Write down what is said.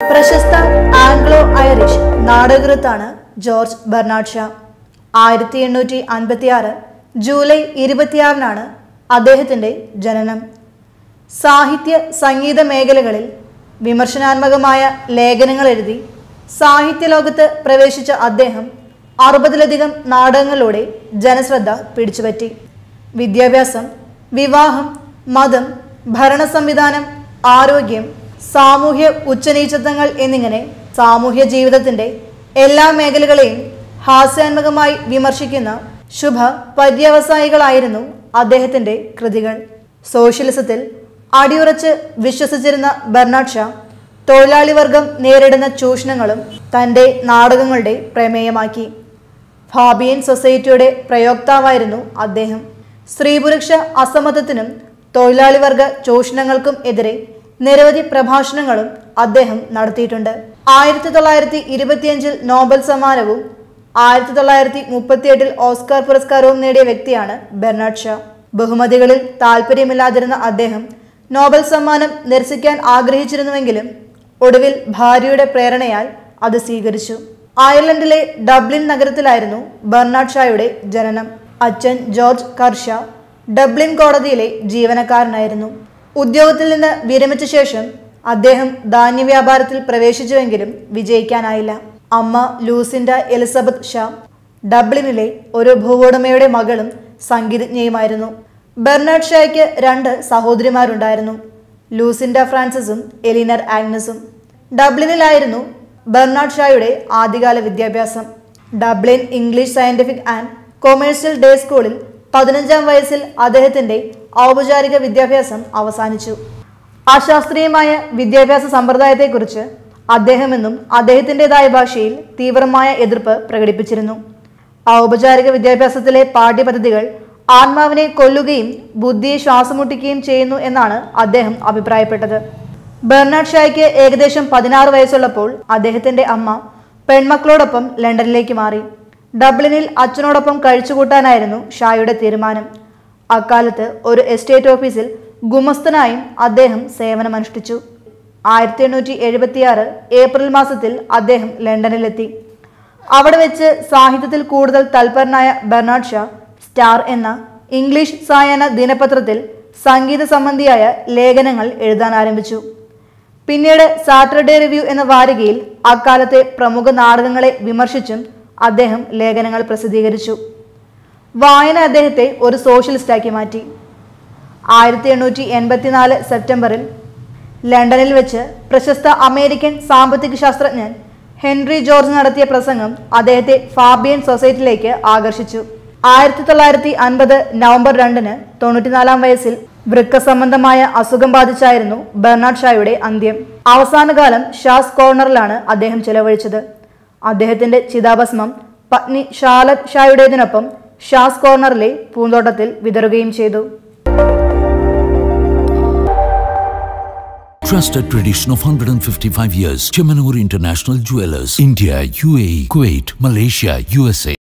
പ്രശസ്ത Anglo Irish നാടകൃത്താണ് George Bernard Shaw ആയിരത്തി എണ്ണൂറ്റി അൻപത്തി ആറ് ജൂലൈ ഇരുപത്തിയാറിനാണ് അദ്ദേഹത്തിൻ്റെ ജനനം സാഹിത്യ സംഗീത മേഖലകളിൽ വിമർശനാത്മകമായ ലേഖനങ്ങൾ എഴുതി സാഹിത്യ ലോകത്ത് പ്രവേശിച്ച അദ്ദേഹം അറുപതിലധികം നാടകങ്ങളിലൂടെ ജനശ്രദ്ധ പിടിച്ചുപറ്റി വിദ്യാഭ്യാസം വിവാഹം മതം ഭരണ സംവിധാനം ആരോഗ്യം സാമൂഹ്യ ഉച്ചനീചത്വങ്ങൾ എന്നിങ്ങനെ സാമൂഹ്യ ജീവിതത്തിന്റെ എല്ലാ മേഖലകളെയും ഹാസ്യാത്മകമായി വിമർശിക്കുന്ന ശുഭ പര്യവസായികളായിരുന്നു അദ്ദേഹത്തിന്റെ കൃതികൾ സോഷ്യലിസത്തിൽ അടിയുറച്ച് വിശ്വസിച്ചിരുന്ന ബെർണാഡ് ഷാ തൊഴിലാളി വർഗം നേരിടുന്ന ചൂഷണങ്ങളും തൻ്റെ നാടകങ്ങളുടെ പ്രമേയമാക്കി ഫാബിയൻ സൊസൈറ്റിയുടെ പ്രയോക്താവായിരുന്നു അദ്ദേഹം സ്ത്രീപുരുഷ അസമത്വത്തിനും തൊഴിലാളി വർഗ ചൂഷണങ്ങൾക്കും എതിരെ നിരവധി പ്രഭാഷണങ്ങളും അദ്ദേഹം നടത്തിയിട്ടുണ്ട് ആയിരത്തി തൊള്ളായിരത്തി ഇരുപത്തിയഞ്ചിൽ നോബൽ സമ്മാനവും ആയിരത്തി തൊള്ളായിരത്തി മുപ്പത്തിയെട്ടിൽ ഓസ്കാർ പുരസ്കാരവും നേടിയ വ്യക്തിയാണ് ബെർണാഡ് ഷാ ബഹുമതികളിൽ താല്പര്യമില്ലാതിരുന്ന അദ്ദേഹം നോബൽ സമ്മാനം നിരസിക്കാൻ ആഗ്രഹിച്ചിരുന്നുവെങ്കിലും ഒടുവിൽ ഭാര്യയുടെ പ്രേരണയാൽ അത് സ്വീകരിച്ചു അയർലൻഡിലെ ഡബ്ലിൻ നഗരത്തിലായിരുന്നു ബെർണാഡ് ഷായുടെ ജനനം അച്ഛൻ ജോർജ് കർഷ ഡബ്ലിൻ കോടതിയിലെ ജീവനക്കാരനായിരുന്നു ഉദ്യോഗത്തിൽ നിന്ന് വിരമിച്ച ശേഷം അദ്ദേഹം ധാന്യവ്യാപാരത്തിൽ പ്രവേശിച്ചുവെങ്കിലും വിജയിക്കാനായില്ല അമ്മ ലൂസിൻഡ എലിസബത്ത് ഷാ ഡബ്ലിനിലെ ഒരു ഭൂവുടമയുടെ മകളും സംഗീതജ്ഞയുമായിരുന്നു ബെർണാഡ് ഷായ്ക്ക് രണ്ട് സഹോദരിമാരുണ്ടായിരുന്നു ലൂസിൻഡ ഫ്രാൻസിസും എലിനർ ആഗ്നസും ഡബ്ലിനിലായിരുന്നു ബെർണാഡ് ഷായുടെ ആദ്യകാല വിദ്യാഭ്യാസം Dublin English scientific and commercial day സ്കൂളിൽ പതിനഞ്ചാം വയസ്സിൽ അദ്ദേഹത്തിന്റെ ഔപചാരിക വിദ്യാഭ്യാസം അവസാനിച്ചു അശാസ്ത്രീയമായ വിദ്യാഭ്യാസ സമ്പ്രദായത്തെക്കുറിച്ച് അദ്ദേഹമെന്നും അദ്ദേഹത്തിൻ്റെതായ ഭാഷയിൽ തീവ്രമായ എതിർപ്പ് പ്രകടിപ്പിച്ചിരുന്നു ഔപചാരിക വിദ്യാഭ്യാസത്തിലെ പാഠ്യപദ്ധതികൾ ആത്മാവിനെ കൊല്ലുകയും ബുദ്ധിയെ ശ്വാസമുട്ടിക്കുകയും ചെയ്യുന്നു എന്നാണ് അദ്ദേഹം അഭിപ്രായപ്പെട്ടത് ബെർണാഡ് ഷായ്ക്ക് ഏകദേശം പതിനാറ് വയസ്സുള്ളപ്പോൾ അദ്ദേഹത്തിന്റെ അമ്മ പെൺമക്കളോടൊപ്പം ലണ്ടനിലേക്ക് മാറി ഡബ്ലിനിൽ അച്ഛനോടൊപ്പം കഴിച്ചുകൂട്ടാനായിരുന്നു ഷായുടെ തീരുമാനം അക്കാലത്ത് ഒരു എസ്റ്റേറ്റ് ഓഫീസിൽ ഗുമസ്തനായും അദ്ദേഹം സേവനമനുഷ്ഠിച്ചു ആയിരത്തി എണ്ണൂറ്റി എഴുപത്തിയാറ് ഏപ്രിൽ മാസത്തിൽ അദ്ദേഹം ലണ്ടനിലെത്തി അവിടെ വെച്ച് സാഹിത്യത്തിൽ കൂടുതൽ തൽപരനായ ബെർണാഡ് ഷാ സ്റ്റാർ എന്ന ഇംഗ്ലീഷ് സായാഹ്ന ദിനപത്രത്തിൽ സംഗീത സംബന്ധിയായ ലേഖനങ്ങൾ എഴുതാൻ ആരംഭിച്ചു പിന്നീട് സാറ്റർഡേ റിവ്യൂ എന്ന വാരികയിൽ അക്കാലത്തെ പ്രമുഖ നാടകങ്ങളെ വിമർശിച്ചും അദ്ദേഹം ലേഖനങ്ങൾ പ്രസിദ്ധീകരിച്ചു വായന അദ്ദേഹത്തെ ഒരു സോഷ്യലിസ്റ്റാക്കി മാറ്റി ആയിരത്തി എണ്ണൂറ്റി എൺപത്തിനാല് സെപ്റ്റംബറിൽ ലണ്ടനിൽ വെച്ച് പ്രശസ്ത അമേരിക്കൻ സാമ്പത്തിക ശാസ്ത്രജ്ഞൻ ഹെൻറി ജോർജ് നടത്തിയ പ്രസംഗം അദ്ദേഹത്തെ ഫാബിയൻ സൊസൈറ്റിയിലേക്ക് ആകർഷിച്ചു ആയിരത്തി തൊള്ളായിരത്തി അൻപത് നവംബർ രണ്ടിന് തൊണ്ണൂറ്റിനാലാം വയസ്സിൽ വൃക്ക സംബന്ധമായ അസുഖം ബാധിച്ചായിരുന്നു ബെർണാഡ് ഷായുടെ അന്ത്യം അവസാനകാലം ഷാസ് കോർണറിലാണ് അദ്ദേഹം ചെലവഴിച്ചത് അദ്ദേഹത്തിന്റെ ചിതാഭസ്മം പത്നി ഷാലറ്റ് ഷായുടേതിനൊപ്പം ഷാസ് കോർണറിലെ പൂന്തോട്ടത്തിൽ വിതറുകയും ചെയ്തു Trusted tradition of 155 years. Chemanur International Jewelers. India, UAE, Kuwait, Malaysia, USA.